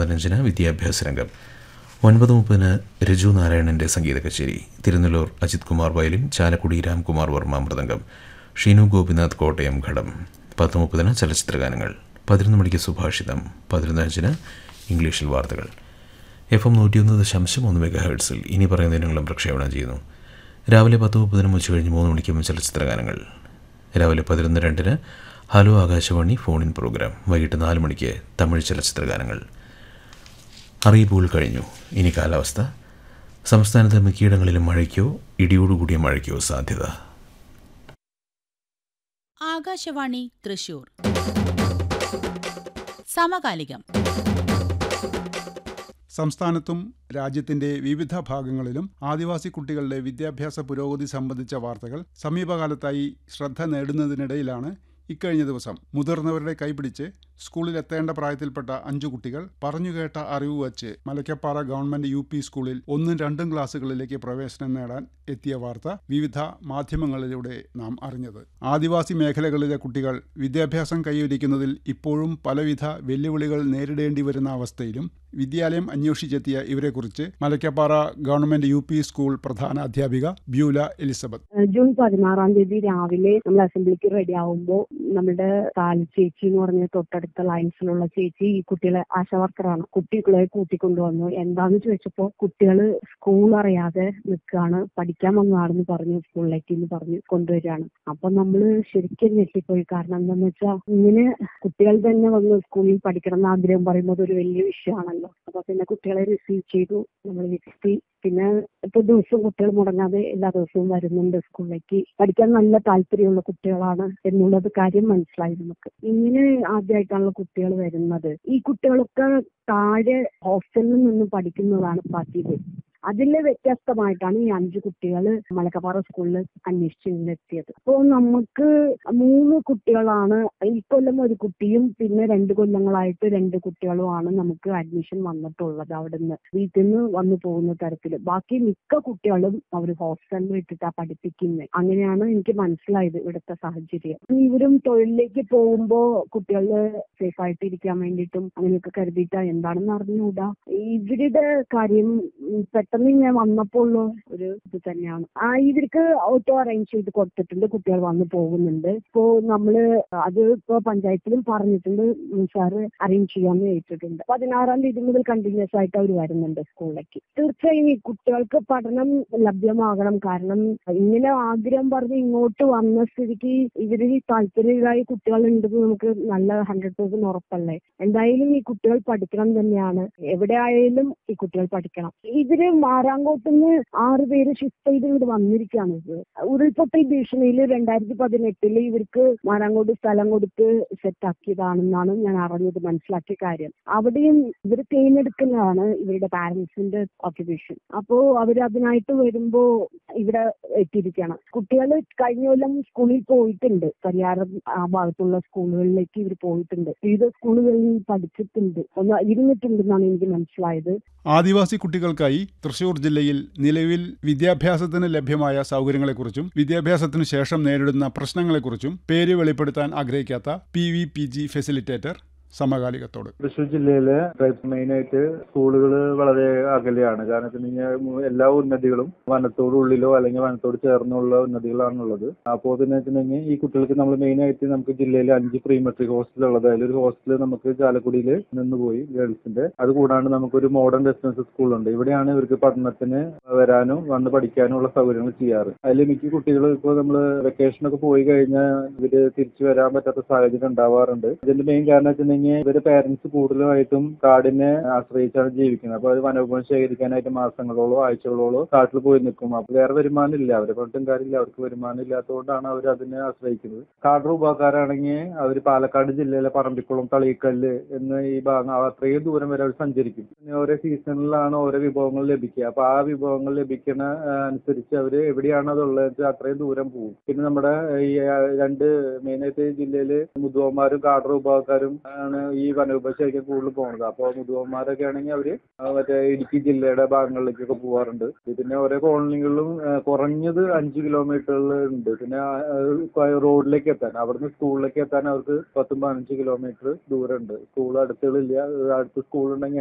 പതിനഞ്ചിന് വിദ്യാഭ്യാസ രംഗം ഒൻപത് മുപ്പതിന് രജു നാരായണന്റെ സംഗീത കച്ചേരി തിരുനെല്ലൂർ അജിത് കുമാർ വയലിൻ ചാലക്കുടി രാംകുമാർ വർമ്മ മൃദംഗം ഷീനു ഗോപിനാഥ് കോട്ടയം ഘടം പത്ത് മുപ്പതിന് ചലച്ചിത്രഗാനങ്ങൾ പതിനൊന്ന് മണിക്ക് സുഭാഷിതം പതിനൊന്നഞ്ചിന് ഇംഗ്ലീഷിൽ വാർത്തകൾ എഫ് എം നൂറ്റിയൊന്ന് ദശാംശം ഒന്ന് മെഗാ ഹെർട്സിൽ ഇനി പറയുന്ന ഇനങ്ങളും പ്രക്ഷേപണം ചെയ്യുന്നു രാവിലെ പത്ത് മുപ്പതിനും ഉച്ച കഴിഞ്ഞ് മൂന്ന് മണിക്കും ചലച്ചിത്രഗാനങ്ങൾ രാവിലെ പതിനൊന്ന് രണ്ടിന് ഹലോ ആകാശവാണി ഫോണിൻ പ്രോഗ്രാം വൈകിട്ട് നാല് മണിക്ക് തമിഴ് ചലച്ചിത്രഗാനങ്ങൾ അറിയിപ്പുകൾ കഴിഞ്ഞു ഇനി കാലാവസ്ഥ സംസ്ഥാനത്ത് മിക്കയിടങ്ങളിലും മഴയ്ക്കോ ഇടിയോടുകൂടിയ മഴയ്ക്കോ സാധ്യത ആകാശവാണി തൃശൂർ സമകാലികം സംസ്ഥാനത്തും രാജ്യത്തിന്റെ വിവിധ ഭാഗങ്ങളിലും ആദിവാസി കുട്ടികളുടെ വിദ്യാഭ്യാസ പുരോഗതി സംബന്ധിച്ച വാർത്തകൾ സമീപകാലത്തായി ശ്രദ്ധ നേടുന്നതിനിടയിലാണ് ഇക്കഴിഞ്ഞ ദിവസം മുതിർന്നവരുടെ കൈപിടിച്ച് സ്കൂളിലെത്തേണ്ട പ്രായത്തിൽപ്പെട്ട അഞ്ചു കുട്ടികൾ പറഞ്ഞുകേട്ട അറിവ് വച്ച് മലക്കപ്പാറ ഗവൺമെന്റ് യു പി സ്കൂളിൽ ഒന്നും രണ്ടും ക്ലാസ്സുകളിലേക്ക് പ്രവേശനം നേടാൻ എത്തിയ വാർത്ത വിവിധ മാധ്യമങ്ങളിലൂടെ നാം അറിഞ്ഞത് ആദിവാസി മേഖലകളിലെ കുട്ടികൾ വിദ്യാഭ്യാസം കൈവരിക്കുന്നതിൽ ഇപ്പോഴും പലവിധ വെല്ലുവിളികൾ നേരിടേണ്ടി വരുന്ന അവസ്ഥയിലും വിദ്യാലയം അന്വേഷിച്ചെത്തിയ ഇവരെക്കുറിച്ച് Malakkappara government U P school പ്രധാന അധ്യാപിക ബ്യൂല എലിസബത്ത് ജൂൺ പതിനാറാം തീയതി രാവിലെ നമ്മൾ അസംബ്ലിക്ക് റെഡി ആവുമ്പോൾ നമ്മുടെ കാലി ചേച്ചി എന്ന് പറഞ്ഞ തൊട്ടടുത്ത ലൈൻസിലുള്ള ചേച്ചി ഈ കുട്ടികളെ ആശാ വർക്കറാണ് കുട്ടികളെ കൂട്ടിക്കൊണ്ടുവന്നു എന്താന്ന് ചോദിച്ചപ്പോ കുട്ടികള് സ്കൂൾ അറിയാതെ നിൽക്കുകയാണ് പഠിക്കാൻ വന്നതാണെന്ന് പറഞ്ഞു സ്കൂളിലേക്ക് എന്ന് പറഞ്ഞു കൊണ്ടുവരികയാണ് അപ്പൊ നമ്മള് ശരിക്കും ഞെട്ടിപ്പോയി കാരണം എന്താന്ന് വെച്ചാൽ ഇങ്ങനെ കുട്ടികൾ തന്നെ വന്ന് സ്കൂളിൽ പഠിക്കണം എന്ന് ആഗ്രഹം പറയുമ്പോൾ ഒരു വലിയ വിഷയമാണല്ലോ അപ്പൊ പിന്നെ കുട്ടികളെ റിസീവ് ചെയ്തു നമ്മൾ ഇരുത്തി പിന്നെ ഇപ്പൊ ദിവസവും കുട്ടികൾ മുടങ്ങാതെ എല്ലാ ദിവസവും വരുന്നുണ്ട് സ്കൂളിലേക്ക് പഠിക്കാൻ നല്ല താല്പര്യമുള്ള കുട്ടികളാണ് എന്നുള്ളത് കാര്യം മനസ്സിലായി നമുക്ക് ഇങ്ങനെ ആദ്യമായിട്ടാണല്ലോ കുട്ടികൾ വരുന്നത് ഈ കുട്ടികളൊക്കെ താഴെ ഹോസ്റ്റലിൽ നിന്ന് പഠിക്കുന്നതാണ് പതിവ് അതിലെ വ്യത്യസ്തമായിട്ടാണ് ഈ അഞ്ചു കുട്ടികൾ മലക്കപ്പാറ സ്കൂളിൽ അന്വേഷിച്ച് ഇങ്ങെത്തിയത് അപ്പോൾ നമുക്ക് മൂന്ന് കുട്ടികളാണ് ഈ കൊല്ലം ഒരു കുട്ടിയും പിന്നെ രണ്ട് കൊല്ലങ്ങളായിട്ട് രണ്ട് കുട്ടികളുമാണ് നമുക്ക് അഡ്മിഷൻ വന്നിട്ടുള്ളത് അവിടുന്ന് വീട്ടിൽ നിന്ന് വന്നു പോകുന്ന തരത്തിൽ ബാക്കി മിക്ക കുട്ടികളും അവർ ഹോസ്റ്റലിൽ ഇട്ടിട്ടാ പഠിപ്പിക്കുന്നത് അങ്ങനെയാണ് എനിക്ക് മനസ്സിലായത് ഇവിടുത്തെ സാഹചര്യം ഇവരും തൊഴിലിലേക്ക് പോകുമ്പോൾ കുട്ടികൾ സേഫ് ആയിട്ട് ഇരിക്കാൻ വേണ്ടിയിട്ടും അങ്ങനെയൊക്കെ കരുതിയിട്ടാ എന്താണെന്ന് അറിഞ്ഞുകൂടാ ഇവരുടെ കാര്യം ഉം, പെട്ടെന്ന് ഞാൻ വന്നപ്പോൾ ഉള്ള ഒരു ഇത് തന്നെയാണ് ആ ഇവർക്ക് ഓട്ടോ അറേഞ്ച് ചെയ്ത് കൊടുത്തിട്ടുണ്ട് കുട്ടികൾ വന്ന് പോകുന്നുണ്ട് ഇപ്പോ നമ്മള് അത് ഇപ്പോ പഞ്ചായത്തിലും പറഞ്ഞിട്ടുണ്ട് ഉം, സാറ് അറേഞ്ച് ചെയ്യാന്ന് ഏറ്റിട്ടുണ്ട് പതിനാറാം തീയതി മുതൽ കണ്ടിന്യൂസ് ആയിട്ട് അവർ വരുന്നുണ്ട് സ്കൂളിലേക്ക് തീർച്ചയായും ഈ കുട്ടികൾക്ക് പഠനം ലഭ്യമാകണം കാരണം ഇങ്ങനെ ആഗ്രഹം പറഞ്ഞ് ഇങ്ങോട്ട് വന്ന സ്ഥിതിക്ക് ഇവരിൽ താല്പര്യരായ കുട്ടികൾ ഉണ്ടെന്ന് നമുക്ക് നല്ല ഹൺഡ്രഡ് പെർസെന്റ് ഉറപ്പല്ലേ എന്തായാലും ഈ കുട്ടികൾ പഠിക്കണം തന്നെയാണ് എവിടെ ആയാലും ഈ കുട്ടികൾ പഠിക്കണം ഇവര് മാറാങ്കോട്ടുനിന്ന് ആറ് പേര് ഷിഫ്റ്റ് ചെയ്ത് ഇങ്ങോട്ട് വന്നിരിക്കുകയാണ് ഇത് ഉരുൾപൊട്ടൽ ഭീഷണിയിൽ രണ്ടായിരത്തി പതിനെട്ടില് ഇവർക്ക് മാറാങ്കോട് സ്ഥലം കൊടുത്ത് സെറ്റ് ആക്കിയതാണെന്നാണ് ഞാൻ അറിഞ്ഞത് മനസ്സിലാക്കിയ കാര്യം അവിടെയും ഇവർ തിരഞ്ഞെടുക്കുന്നതാണ് ഇവരുടെ പാരന്റ്സിന്റെ ഓക്യുപേഷൻ അപ്പോ അവർ അതിനായിട്ട് വരുമ്പോ ഇവിടെ എത്തിയിരിക്കുകയാണ് കുട്ടികൾ കഴിഞ്ഞ കൊല്ലം സ്കൂളിൽ പോയിട്ടുണ്ട് പരിഹാരം ആ ഭാഗത്തുള്ള സ്കൂളുകളിലേക്ക് ഇവർ പോയിട്ടുണ്ട് വിവിധ സ്കൂളുകളിൽ പഠിച്ചിട്ടുണ്ട് ഒന്ന് ഇരുന്നിട്ടുണ്ടെന്നാണ് എനിക്ക് മനസ്സിലായത് ആദിവാസി കുട്ടികൾക്കായി തൃശൂർ ജില്ലയിൽ നിലവിൽ വിദ്യാഭ്യാസത്തിന് ലഭ്യമായ സൗകര്യങ്ങളെക്കുറിച്ചും വിദ്യാഭ്യാസത്തിനു ശേഷം നേരിടുന്ന പ്രശ്നങ്ങളെക്കുറിച്ചും പേര് വെളിപ്പെടുത്താൻ ആഗ്രഹിക്കാത്ത P V P G facilitator സമകാലികത്തോട് തൃശ്ശൂർ ജില്ലയിലെ മെയിനായിട്ട് സ്കൂളുകൾ വളരെ അകലെയാണ് കാരണം വെച്ച് കഴിഞ്ഞാൽ എല്ലാ ഉന്നതികളും വനത്തോടുള്ളിലോ അല്ലെങ്കിൽ വനത്തോട് ചേർന്നുള്ള ഉന്നതികളാണുള്ളത് അപ്പോൾ തന്നെ വെച്ചിട്ടുണ്ടെങ്കിൽ ഈ കുട്ടികൾക്ക് നമ്മൾ മെയിനായിട്ട് നമുക്ക് ജില്ലയിൽ അഞ്ച് പ്രീ മെട്രിക് ഹോസ്റ്റൽ ഉള്ളത് അതിലൊരു ഹോസ്റ്റൽ നമുക്ക് ചാലക്കുടിയിൽ നിന്ന് പോയി ഗേൾസിന്റെ അത് കൂടാണ്ട് നമുക്കൊരു മോഡേൺ റെസിഡൻസ് സ്കൂളുണ്ട് ഇവിടെയാണ് ഇവർക്ക് പഠനത്തിന് വരാനും വന്ന് പഠിക്കാനും ഉള്ള സൗകര്യങ്ങൾ ചെയ്യാറ് അതിൽ മിക്ക കുട്ടികൾ ഇപ്പോൾ നമ്മൾ വെക്കേഷനൊക്കെ പോയി കഴിഞ്ഞാൽ ഇവര് തിരിച്ചു വരാൻ പറ്റാത്ത സാഹചര്യം ഉണ്ടാവാറുണ്ട് ഇതിന്റെ മെയിൻ കാരണം വെച്ചിട്ടുണ്ടെങ്കിൽ ഇവര് പേരൻസ് കൂടുതലായിട്ടും കാടിനെ ആശ്രയിച്ചാണ് ജീവിക്കുന്നത് അപ്പൊ അത് വനോപം ശേഖരിക്കാനായിട്ട് മാസങ്ങളോളോ ആഴ്ചകളോളോ കാട്ടിൽ പോയി നിൽക്കും അപ്പൊ വേറെ വരുമാനം ഇല്ല അവരെ പറഞ്ഞിട്ടും കാര്യമില്ല അവർക്ക് വരുമാനം ഇല്ലാത്തതുകൊണ്ടാണ് അവർ അതിനെ ആശ്രയിക്കുന്നത് കാട് ഉപകാരാണെങ്കിൽ അവർ പാലക്കാട് ജില്ലയിലെ പറമ്പിക്കുളം തളിക്കല്ല് എന്ന ഈ ഭാഗം അത്രയും ദൂരം വരെ അവർ സഞ്ചരിക്കും പിന്നെ ഓരോ സീസണിലാണ് ഓരോ വിഭവങ്ങൾ ലഭിക്കുക അപ്പൊ ആ വിഭവങ്ങൾ ലഭിക്കുന്ന ആ, അനുസരിച്ച് അവർ എവിടെയാണ് അതുള്ളത് വെച്ചാൽ അത്രയും ദൂരം പോകും പിന്നെ നമ്മുടെ ഈ ആ, രണ്ട് മെയിനായിട്ട് ജില്ലയിൽ മുതുവന്മാരും കാടർ വിഭാഗക്കാരും ആണ് ഈ വനോപശേഖരിക്കാൻ കൂടുതൽ പോകുന്നത് അപ്പോൾ മുതുവന്മാരൊക്കെ ആണെങ്കിൽ അവര് ആ, മറ്റേ ഇടുക്കി ജില്ലയുടെ ഭാഗങ്ങളിലേക്കൊക്കെ പോകാറുണ്ട് പിന്നെ ഓരോ കോളനികളിലും ആ, കുറഞ്ഞത് അഞ്ച് കിലോമീറ്ററുകൾ ഉണ്ട് പിന്നെ ആ, ആ, റോഡിലേക്ക് എത്താൻ അവിടുന്ന് സ്കൂളിലേക്ക് എത്താൻ അവർക്ക് പത്തും പതിനഞ്ച് കിലോമീറ്റർ ദൂരമുണ്ട് സ്കൂൾ അടുത്തുകളില്ല അടുത്ത് സ്കൂൾ ഉണ്ടെങ്കിൽ